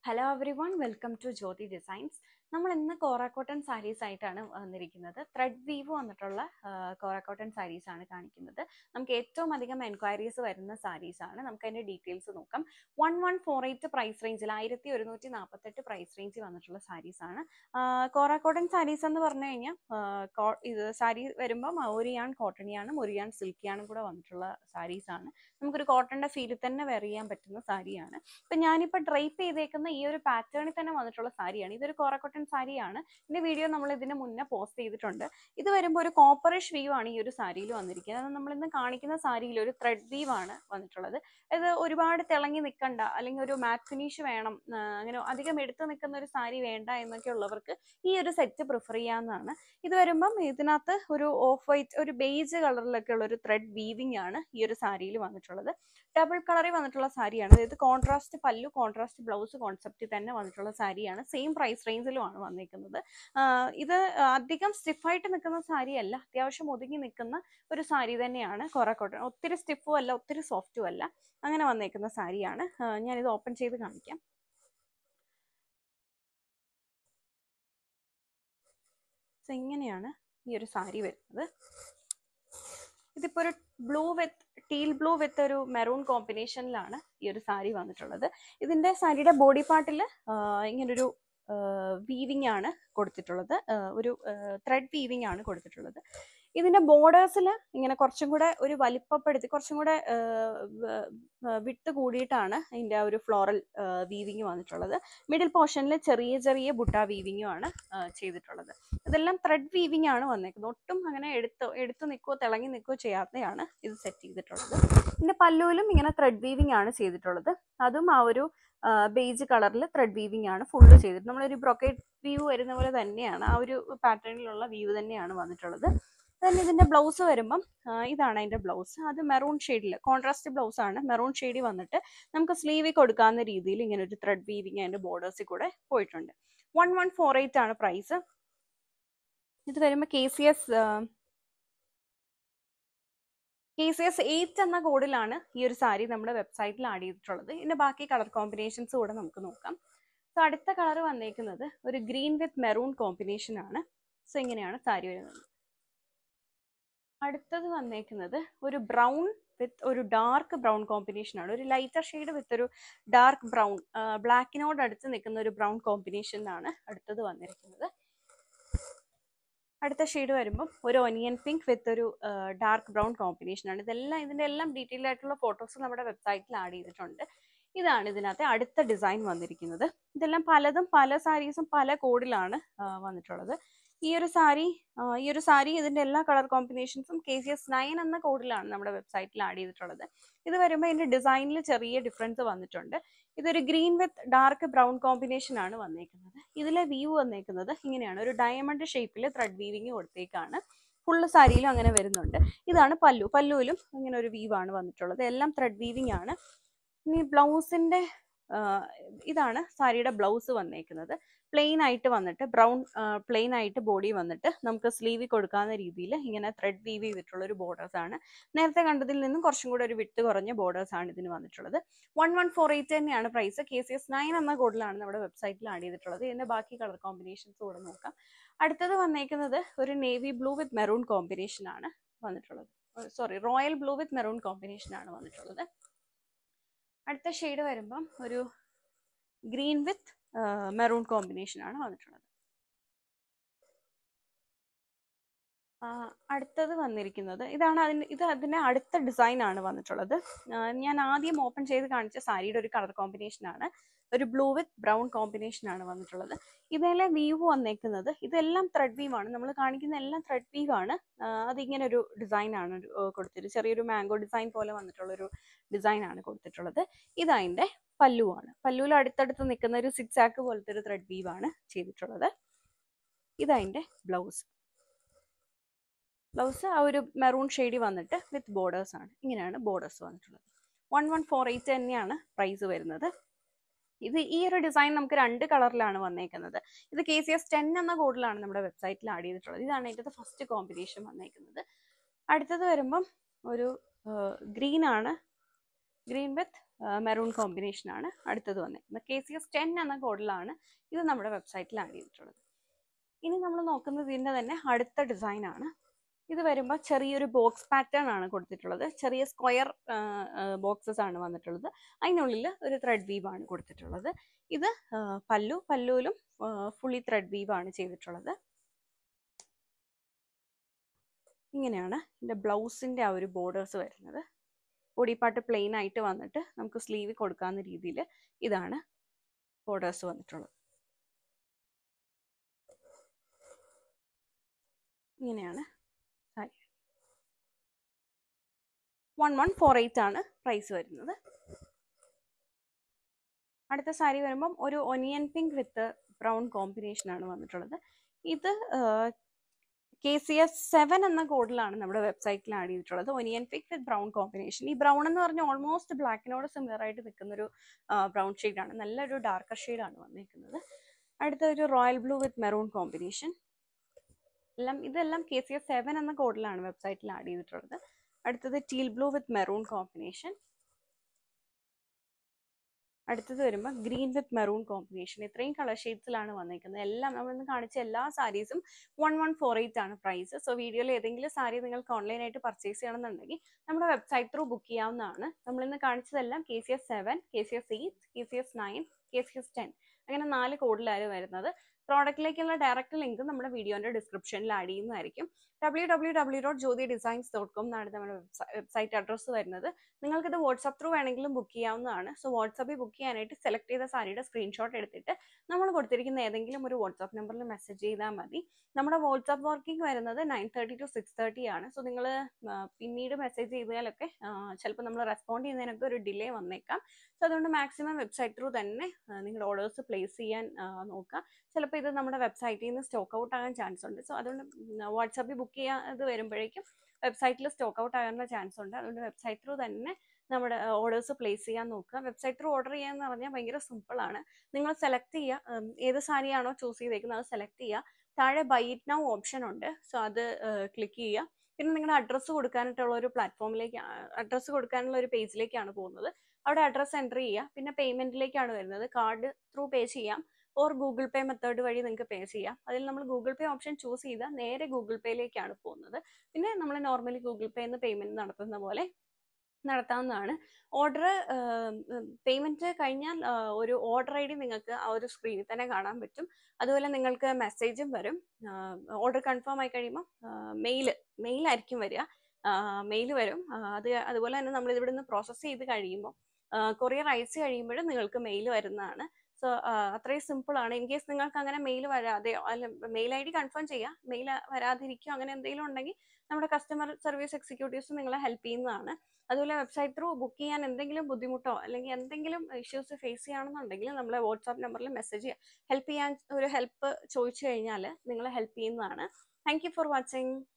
hello everyone welcome to Jyothi designs നമ്മൾ ഇന്ന് കോറ cotton saris ആയിട്ടാണ് വന്നിരിക്കുന്നത് ത്രെഡ് വീവ് വന്നിട്ടുള്ള കോറ കോട്ടൺ സാരീസ് ആണ് കാണിക്കുന്നത് നമുക്ക് ഏറ്റവും അധികം എൻക്വയറീസ് വരുന്ന സാരീസ് ആണ് നമുക്ക് അതിന്റെ ഡീറ്റെയിൽസ് നോക്കാം one one four eight price റേഞ്ചിൽ ആയിരത്തി ഒരുന്നൂറ്റി നാൽപ്പത്തെട്ട് പ്രൈസ് റേഞ്ചിൽ വന്നിട്ടുള്ള സാരീസ് ആണ് കോറ കോട്ടൺ സാരീസ് എന്ന് പറഞ്ഞു കഴിഞ്ഞാൽ ഇത് സാരി വരുമ്പം ഒരിയാൺ കോട്ടണിയാണ് ഒരിയാൺ സിൽക്കിയാണും കൂടെ വന്നിട്ടുള്ള സാരീസ് ആണ് നമുക്കൊരു കോട്ടണിന്റെ ഫീലിൽ തന്നെ വെയർ ചെയ്യാൻ പറ്റുന്ന സാരിയാണ് ഇപ്പൊ ഞാനിപ്പോ ഡ്രൈപ്പ് ചെയ്തേക്കുന്ന ഈ ഒരു പാറ്റേണിൽ തന്നെ വന്നിട്ടുള്ള സാരിയാണ് ഇതൊരു കോറക്കോട്ടൺ സാരിയാണ് ഇതിന്റെ വീഡിയോ നമ്മൾ ഇതിന് മുന്നേ പോസ്റ്റ് ചെയ്തിട്ടുണ്ട് ഇത് വരുമ്പോൾ ഒരു കോപ്പറിഷ് വ്യൂ ആണ് ഈ ഒരു സാരിയിൽ വന്നിരിക്കുന്നത് അത് നമ്മൾ ഇന്ന് കാണിക്കുന്ന സാരിയിൽ ഒരു ത്രെഡ് വീവ് ആണ് വന്നിട്ടുള്ളത് ഇത് ഒരുപാട് തിളങ്ങി നിൽക്കണ്ട അല്ലെങ്കിൽ ഒരു മാറ്റ് ഫിനിഷ് വേണം ആ, അങ്ങനെ അധികം എടുത്ത് നിൽക്കുന്ന ഒരു സാരി വേണ്ട എന്നൊക്കെ ഉള്ളവർക്ക് ഈ ഒരു സെറ്റ് പ്രിഫർ ചെയ്യാവുന്നതാണ് ഇത് വരുമ്പം ഇതിനകത്ത് ഒരു ഓഫ് വൈറ്റ് ഒരു ബേജ് കളറിലൊക്കെ ഉള്ള ഒരു ത്രെഡ് വീവിംഗ് ആണ് ഈ ഒരു സാരിയിൽ വന്നിട്ടുള്ളത് ഡബിൾ കളറിൽ വന്നിട്ടുള്ള സാരിയാണ് അതായത് കോൺട്രാസ്റ്റ് പല്ലു കോൺട്രാസ്റ്റ് ബ്ലൗസ് കോൺസെപ്റ്റിൽ തന്നെ വന്നിട്ടുള്ള സാരിയാണ് സെയിം പ്രൈസ് റേഞ്ചിലുമാണ് വന്നിരിക്കുന്നത് ആഹ് ഇത് അധികം സ്റ്റിഫായിട്ട് നിൽക്കുന്ന സാരി അല്ല അത്യാവശ്യം ഒതുങ്ങി നിൽക്കുന്ന ഒരു സാരി തന്നെയാണ് കോറക്കോട്ടൺ ഒത്തിരി സ്റ്റിഫും അല്ല ഒത്തിരി സോഫ്റ്റും അല്ല അങ്ങനെ വന്നേക്കുന്ന സാരിയാണ് ആഹ് ഞാനിത് ഓപ്പൺ ചെയ്ത് കാണിക്കാം So ഇങ്ങനെയാണ് ഈ ഒരു സാരി വരുന്നത് ഇതിപ്പോ ഒരു blue with teal blue with ഒരു മെറൂൺ കോമ്പിനേഷനിലാണ് ഈ ഒരു സാരി വന്നിട്ടുള്ളത് ഇതിന്റെ സാരിയുടെ ബോഡി പാർട്ടിൽ ഇങ്ങനൊരു വീവിംഗ് ആണ് കൊടുത്തിട്ടുള്ളത് ആ, ഒരു ത്രെഡ് വീവിംഗ് ആണ് കൊടുത്തിട്ടുള്ളത് ഇതിന്റെ ബോർഡേഴ്സിൽ ഇങ്ങനെ കുറച്ചും കൂടെ ഒരു വലിപ്പപ്പെടുത്തി കുറച്ചും കൂടെ ആ, വ- വ- വിട്ട് കൂടിയിട്ടാണ് ഇതിന്റെ ആ ഒരു ഫ്ലോറൽ വീവിങ് വന്നിട്ടുള്ളത് മിഡിൽ പോർഷനിൽ ചെറിയ ചെറിയ ബുട്ട വീവിങ്ങും ആണ് ആ, ചെയ്തിട്ടുള്ളത് ഇതെല്ലാം ത്രെഡ് വീവിംഗ് ആണ് വന്നേക്കുന്നത് ഒട്ടും അങ്ങനെ എടുത്ത് എടുത്ത് നിൽക്കുകയോ തിളങ്ങി നിൽക്കുകയോ ചെയ്യാതെയാണ് ഇത് സെറ്റ് ചെയ്തിട്ടുള്ളത് ഇതിന്റെ പല്ലുവിലും ഇങ്ങനെ ത്രെഡ് വീവിംഗ് ആണ് ചെയ്തിട്ടുള്ളത് അതും ആ ഒരു ബേജ് കളറിൽ ത്രെഡ് വീവിംഗ് ആണ് ഫുള്ള് ചെയ്തിട്ട് നമ്മളൊരു ബ്രൊക്കേറ്റ് വ്യൂ വരുന്ന പോലെ തന്നെയാണ് ആ ഒരു പാറ്റേണിലുള്ള വ്യൂ തന്നെയാണ് വന്നിട്ടുള്ളത് തന്നെ ഇതിന്റെ ബ്ലൗസ് വരുമ്പം ആ, ഇതാണ് അതിന്റെ ബ്ലൗസ് അത് മെറൂൺ ഷെയ്ഡിൽ കോൺട്രാസ്റ്റ് ബ്ലൗസ് ആണ് മെറൂൺ ഷെയ്ഡിൽ വന്നിട്ട് നമുക്ക് സ്ലീവിൽ കൊടുക്കാവുന്ന രീതിയിൽ ഇങ്ങനെ ഒരു ത്രെഡ് വീവിങ് അതിന്റെ ബോർഡേഴ്സിൽ കൂടെ പോയിട്ടുണ്ട് വൺ വൺ ഫോർ എയ്റ്റ് ആണ് പ്രൈസ് ഇത് വരുമ്പോൾ K C S K C S eight എന്ന കോഡിലാണ് ഈ ഒരു സാരി നമ്മുടെ വെബ്സൈറ്റിൽ ആഡ് ചെയ്തിട്ടുള്ളത് ഇതിന്റെ ബാക്കി കളർ കോമ്പിനേഷൻസ് കൂടെ നമുക്ക് നോക്കാം സോ അടുത്ത കളർ വന്നേക്കുന്നത് ഒരു ഗ്രീൻ വിത്ത് മെറൂൺ കോമ്പിനേഷൻ ആണ് സോ ഇങ്ങനെയാണ് സാരി വരുന്നത് അടുത്തത് വന്നേക്കുന്നത് ഒരു ബ്രൗൺ വിത്ത് ഒരു ഡാർക്ക് ബ്രൗൺ കോമ്പിനേഷൻ ആണ് ഒരു ലൈറ്റർ ഷെയ്ഡ് വിത്ത് ഒരു ഡാർക്ക് ബ്രൗൺ ബ്ലാക്കിനോട് അടുത്ത് നിൽക്കുന്ന ഒരു ബ്രൗൺ കോമ്പിനേഷൻ ആണ് അടുത്തത് വന്നിരിക്കുന്നത് അടുത്ത ഷെയ്ഡ് വരുമ്പോൾ ഒരു ഒനിയൻ പിങ്ക് വിത്ത് ഒരു ഡാർക്ക് ബ്രൗൺ കോമ്പിനേഷൻ ആണ് ഇതെല്ലാം ഇതിന്റെ എല്ലാം ഡീറ്റെയിൽ ആയിട്ടുള്ള ഫോട്ടോസ് നമ്മുടെ വെബ്സൈറ്റിൽ ആഡ് ചെയ്തിട്ടുണ്ട് ഇതാണ് ഇതിനകത്തെ അടുത്ത ഡിസൈൻ വന്നിരിക്കുന്നത് ഇതെല്ലാം പലതും പല സാരീസും പല കോഡിലാണ് വന്നിട്ടുള്ളത് ഈ ഒരു സാരി ഈ ഒരു സാരി ഇതിന്റെ എല്ലാ കളർ കോമ്പിനേഷൻസും കെ സി എസ് നയൻ എന്ന കോഡിലാണ് നമ്മുടെ വെബ്സൈറ്റിൽ ആഡ് ചെയ്തിട്ടുള്ളത് ഇത് വരുമ്പോൾ ഇതിന്റെ ഡിസൈനിൽ ചെറിയ ഡിഫറൻസ് വന്നിട്ടുണ്ട് ഇതൊരു green with dark brown combination ആണ് വന്നേക്കുന്നത് ഇതിലെ വ്യൂ വന്നേക്കുന്നത് ഇങ്ങനെയാണ് ഒരു ഡയമണ്ട് ഷേപ്പിൽ ത്രെഡ് വീവിങ് കൊടുത്തേക്കാണ് ഫുള്ള് സാരിയിലും അങ്ങനെ വരുന്നുണ്ട് ഇതാണ് പല്ലു പല്ലുവിലും ഇങ്ങനെ ഒരു വീവ് ആണ് വന്നിട്ടുള്ളത് എല്ലാം ത്രെഡ് വീവിങ് ആണ് ഇനി ബ്ലൗസിന്റെ ഇതാണ് സാരിയുടെ ബ്ലൗസ് വന്നേക്കുന്നത് പ്ലെയിൻ ആയിട്ട് വന്നിട്ട് ബ്രൗൺ പ്ലെയിൻ ആയിട്ട് ബോഡി വന്നിട്ട് നമുക്ക് സ്ലീവിൽ കൊടുക്കാവുന്ന രീതിയിൽ ഇങ്ങനെ ത്രെഡ് വീവ് ചെയ്തിട്ടുള്ള ഒരു ബോർഡേഴ്സ് ആണ് നേരത്തെ കണ്ടതിൽ നിന്നും കുറച്ചും കൂടെ ഒരു വിട്ട് കുറഞ്ഞ ബോർഡേഴ്സ് ആണ് ഇതിന് വന്നിട്ടുള്ളത് വൺ വൺ ഫോർ എയ്റ്റ് തന്നെയാണ് price K C S nine എന്ന കോഡിലാണ് നമ്മുടെ വെബ്സൈറ്റിൽ ആഡ് ചെയ്തിട്ടുള്ളത് ഇതിന്റെ ബാക്കി കളർ കോമ്പിനേഷൻസ് കൂടെ നോക്കാം അടുത്തത് വന്നേക്കുന്നത് ഒരു navy blue with maroon combination ആണ് വന്നിട്ടുള്ളത് sorry royal blue with maroon combination ആണ് വന്നിട്ടുള്ളത് അടുത്ത ഷെയ്ഡ് വരുമ്പം ഒരു ഗ്രീൻ വിത്ത് മെറൂൺ കോമ്പിനേഷൻ ആണ് വന്നിട്ടുള്ളത് ആ, അടുത്തത് വന്നിരിക്കുന്നത് ഇതാണ് അതിന് ഇത് അതിന്റെ അടുത്ത ഡിസൈൻ ആണ് വന്നിട്ടുള്ളത് ആ, ഞാൻ ആദ്യം ഓപ്പൺ ചെയ്ത് കാണിച്ച സാരിയുടെ ഒരു കളർ കോമ്പിനേഷൻ ആണ് ഒരു ബ്ലൂ വിത്ത് ബ്രൗൺ കോമ്പിനേഷൻ ആണ് വന്നിട്ടുള്ളത് ഇതിലെ വീവ് വന്നേക്കുന്നത് ഇതെല്ലാം ത്രെഡ് വീവ് ആണ് നമ്മൾ കാണിക്കുന്ന എല്ലാം ത്രെഡ് വീവ് ആണ് ആ, അതിങ്ങനെ ഒരു ഡിസൈൻ ആണ് ഒരു, ഏർ, കൊടുത്തിട്ട് ചെറിയൊരു മാംഗോ ഡിസൈൻ പോലെ വന്നിട്ടുള്ള ഒരു ഡിസൈൻ ആണ് കൊടുത്തിട്ടുള്ളത് ഇതതിന്റെ പല്ലുവാണ് പല്ലുവിൽ അടുത്തടുത്ത് നിൽക്കുന്ന ഒരു സിക്സ് ആക്ക് പോലത്തെ ഒരു ത്രെഡ് വീവ് ആണ് ചെയ്തിട്ടുള്ളത് ഇതതിന്റെ ബ്ലൗസ് ബ്ലൗസ് ആ ഒരു മെറൂൺ ഷെയ്ഡി വന്നിട്ട് വിത്ത് ബോർഡേഴ്സ് ആണ് ഇങ്ങനെയാണ് ബോർഡേഴ്സ് വന്നിട്ടുള്ളത് വൺ വൺ ഫോർ എയ്റ്റ് തന്നെയാണ് പ്രൈസ് വരുന്നത് ഇത് ഈ ഒരു ഡിസൈൻ നമുക്ക് രണ്ട് കളറിലാണ് വന്നേക്കുന്നത് ഇത് കെ സി എസ് ടെൻ എന്ന കോഡിലാണ് നമ്മുടെ വെബ്സൈറ്റിൽ ആഡ് ചെയ്തിട്ടുള്ളത് ഇതാണ് ഇതിന്റെ ഫസ്റ്റ് കോമ്പിനേഷൻ വന്നേക്കുന്നത് അടുത്തത് വരുമ്പം ഒരു ഗ്രീൻ ആണ് ഗ്രീൻ വിത്ത് മെറൂൺ കോമ്പിനേഷൻ ആണ് അടുത്തത് വന്നിരിക്കുന്നത് കെ സി എസ് ടെൻ എന്ന കോഡിലാണ് ഇത് നമ്മുടെ വെബ്സൈറ്റിൽ ആഡ് ചെയ്തിട്ടുള്ളത് ഇനി നമ്മൾ നോക്കുന്നത് ഇതിൻ്റെ തന്നെ അടുത്ത ഡിസൈൻ ആണ് ഇത് വരുമ്പോൾ ചെറിയൊരു ബോക്സ് പാറ്റേൺ ആണ് കൊടുത്തിട്ടുള്ളത് ചെറിയ സ്ക്വയർ ബോക്സസ് ആണ് വന്നിട്ടുള്ളത് അതിനുള്ളിൽ ഒരു ത്രെഡ് വീവ് ആണ് കൊടുത്തിട്ടുള്ളത് ഇത് ആ, പല്ലു പല്ലുവിലും ഫുള്ളി ത്രെഡ് വീവ് ആണ് ചെയ്തിട്ടുള്ളത് ഇങ്ങനെയാണ് ഇതിൻ്റെ ബ്ലൗസിൻ്റെ ആ ഒരു ബോർഡേഴ്സ് വരുന്നത് ബോഡിപ്പാട്ട് പ്ലെയിൻ ആയിട്ട് വന്നിട്ട് നമുക്ക് സ്ലീവ് കൊടുക്കാവുന്ന രീതിയിൽ ഇതാണ് ബോർഡേഴ്സ് വന്നിട്ടുള്ളത് ഇങ്ങനെയാണ് sari one one four eight ആണ് പ്രൈസ് വരുന്നത് അടുത്ത സാരി വരുമ്പം ഒരു onion pink with brown combination ആണ് വന്നിട്ടുള്ളത് ഇത് കെ സി എസ് സെവൻ എന്ന കോഡിലാണ് നമ്മുടെ വെബ്സൈറ്റിൽ ആഡ് ചെയ്തിട്ടുള്ളത് onion pink with brown combination ഈ ബ്രൗൺ എന്ന് പറഞ്ഞാൽ ഓൾമോസ്റ്റ് ബ്ലാക്കിനോട് സിമിലർ ആയിട്ട് നിൽക്കുന്ന ഒരു ബ്രൗൺ ആണ് നല്ലൊരു ഡാർക്കർ ആണ് വന്നിരിക്കുന്നത് അടുത്ത ഒരു royal blue with maroon combination എല്ലാം ഇതെല്ലാം കെ സി എസ് സെവൻ എന്ന കോഡിലാണ് വെബ്സൈറ്റിൽ ആഡ് ചെയ്തിട്ടുള്ളത് അടുത്തത് teal blue with maroon combination അടുത്തത് വരുമ്പോൾ ഗ്രീൻ വിത്ത് മെറൂൺ കോമ്പിനേഷൻ ഇത്രയും കളർ ഷെയ്ഡ്സിലാണ് വന്നിരിക്കുന്നത് എല്ലാം നമ്മൾ ഇന്ന് കാണിച്ച എല്ലാ സാരീസും വൺ വൺ ഫോർ എയ്റ്റ് ആണ് പ്രൈസ് സോ വീഡിയോയിൽ ഏതെങ്കിലും സാരി നിങ്ങൾക്ക് ഓൺലൈനായിട്ട് പർച്ചേസ് ചെയ്യണമെന്നുണ്ടെങ്കിൽ നമ്മുടെ വെബ്സൈറ്റ് ത്രൂ ബുക്ക് ചെയ്യാവുന്നതാണ് നമ്മൾ ഇന്ന് കാണിച്ചതെല്ലാം K C S seven K C S eight K C S nine K C S ten അങ്ങനെ നാല് കോഡിലാണ് വരുന്നത് പ്രോഡക്റ്റിലേക്കുള്ള ഡയറക്റ്റ് ലിങ്ക് നമ്മുടെ വീഡിയോന്റെ ഡിസ്ക്രിപ്ഷനിൽ ആഡ് ചെയ്യുന്നതായിരിക്കും W W W dot Jyothi designs dot com എന്നാണ് നമ്മുടെ വെബ്സൈറ്റ് അഡ്രസ്സ് വരുന്നത് നിങ്ങൾക്കിത് വാട്സപ്പ് ത്രൂ വേണമെങ്കിലും ബുക്ക് ചെയ്യാവുന്നതാണ് സോ വാട്സപ്പിൽ ബുക്ക് ചെയ്യാനായിട്ട് സെലക്ട് ചെയ്ത സാരിയുടെ സ്ക്രീൻഷോട്ട് എടുത്തിട്ട് നമ്മൾ കൊടുത്തിരിക്കുന്ന ഏതെങ്കിലും ഒരു വാട്സാപ്പ് നമ്പറിൽ മെസ്സേജ് ചെയ്താൽ മതി നമ്മുടെ വാട്സാപ്പ് വർക്കിംഗ് വരുന്നത് nine thirty to six thirty ആണ് സോ നിങ്ങൾ പിന്നീട് മെസ്സേജ് ചെയ്താലൊക്കെ ചിലപ്പോൾ നമ്മൾ റെസ്പോണ്ട് ചെയ്യുന്നതിനൊക്കെ ഒരു ഡിലേ വന്നേക്കാം സോ അതുകൊണ്ട് മാക്സിമം വെബ്സൈറ്റ് ത്രൂ തന്നെ നിങ്ങളുടെ ഓർഡേഴ്സ് പ്ലേസ് ചെയ്യാൻ ആ, നോക്കുക ചിലപ്പോൾ ഇത് നമ്മുടെ വെബ്സൈറ്റിൽ നിന്ന് സ്റ്റോക്ക് ഔട്ട് ആകാൻ ചാൻസ് ഉണ്ട് സോ അതുകൊണ്ട് വാട്സാപ്പിൽ ബുക്ക് ചെയ്യാത് വരുമ്പോഴേക്കും വെബ്സൈറ്റിൽ സ്റ്റോക്ക് ഔട്ട് ആകാനുള്ള ചാൻസ് ഉണ്ട് അതുകൊണ്ട് വെബ്സൈറ്റ് ത്രൂ തന്നെ നമ്മുടെ ഓർഡേഴ്സ് പ്ലേസ് ചെയ്യാൻ നോക്കുക വെബ്സൈറ്റ് ത്രൂ ഓർഡർ ചെയ്യാന്ന് പറഞ്ഞാൽ ഭയങ്കര സിമ്പിൾ ആണ് നിങ്ങൾ സെലക്ട് ചെയ്യുക ഉം, ഏത് സാരിയാണോ ചൂസ് ചെയ്തേക്കുന്നത് അത് സെലക്ട് ചെയ്യുക താഴെ ബൈ ഇറ്റ് നൗ ഓപ്ഷൻ ഉണ്ട് സോ അത് ക്ലിക്ക് ചെയ്യുക പിന്നെ നിങ്ങളുടെ അഡ്രസ്സ് കൊടുക്കാനായിട്ടുള്ള ഒരു പ്ലാറ്റ്ഫോമിലേക്ക് അഡ്രസ്സ് കൊടുക്കാനുള്ള ഒരു പേജിലേക്കാണ് പോകുന്നത് അവിടെ അഡ്രസ്സ് എൻ്റർ ചെയ്യുക പിന്നെ പേയ്മെന്റിലേക്കാണ് വരുന്നത് കാർഡ് ത്രൂ പേ ചെയ്യാം ഓർ ഗൂഗിൾ പേ മെത്തേഡ് വഴി നിങ്ങൾക്ക് പേ ചെയ്യാം അതിൽ നമ്മൾ ഗൂഗിൾ പേ ഓപ്ഷൻ ചൂസ് ചെയ്താൽ നേരെ ഗൂഗിൾ പേയിലേക്കാണ് പോകുന്നത് പിന്നെ നമ്മൾ നോർമലി ഗൂഗിൾ പേ എന്ന് പേയ്മെന്റ് നടത്തുന്ന പോലെ നടത്താവുന്നതാണ് ഓർഡർ പേയ്മെന്റ് കഴിഞ്ഞാൽ ആ, ഒരു ഓർഡർ ഐ ഡി നിങ്ങൾക്ക് ആ ഒരു സ്ക്രീനിൽ തന്നെ കാണാൻ പറ്റും അതുപോലെ നിങ്ങൾക്ക് മെസ്സേജും വരും ഓർഡർ കൺഫേം ആയി കഴിയുമ്പോൾ മെയിൽ മെയിലായിരിക്കും വരിക മെയിൽ വരും ആ, അത് അതുപോലെ തന്നെ നമ്മൾ ഇവിടെ നിന്ന് പ്രോസസ്സ് ചെയ്ത് കഴിയുമ്പോൾ കൊറിയർ അയച്ച് കഴിയുമ്പോഴും നിങ്ങൾക്ക് മെയിൽ വരുന്നതാണ് സോ അത്രയും സിമ്പിൾ ആണ് ഇൻ കേസ് നിങ്ങൾക്ക് അങ്ങനെ മെയിൽ വരാതെയോ അല്ല മെയിൽ ഐ ഡി കൺഫേം ചെയ്യുക മെയിൽ വരാതിരിക്കുകയോ അങ്ങനെ എന്തെങ്കിലും ഉണ്ടെങ്കിൽ നമ്മുടെ കസ്റ്റമർ സർവീസ് എക്സിക്യൂട്ടീവ്സ് നിങ്ങളെ ഹെൽപ്പ് ചെയ്യുന്നതാണ് അതുപോലെ വെബ്സൈറ്റ് ത്രൂ ബുക്ക് ചെയ്യാൻ എന്തെങ്കിലും ബുദ്ധിമുട്ടോ അല്ലെങ്കിൽ എന്തെങ്കിലും ഇഷ്യൂസ് ഫേസ് ചെയ്യുകയാണെന്നുണ്ടെങ്കിൽ നമ്മളെ വാട്സാപ്പ് നമ്പറിൽ മെസ്സേജ് ചെയ്യുക ഹെൽപ്പ് ചെയ്യാൻ ഒരു ഹെൽപ്പ് ചോദിച്ചു കഴിഞ്ഞാൽ നിങ്ങളെ ഹെൽപ്പ് ചെയ്യുന്നതാണ് താങ്ക് യു ഫോർ വാച്ചിങ്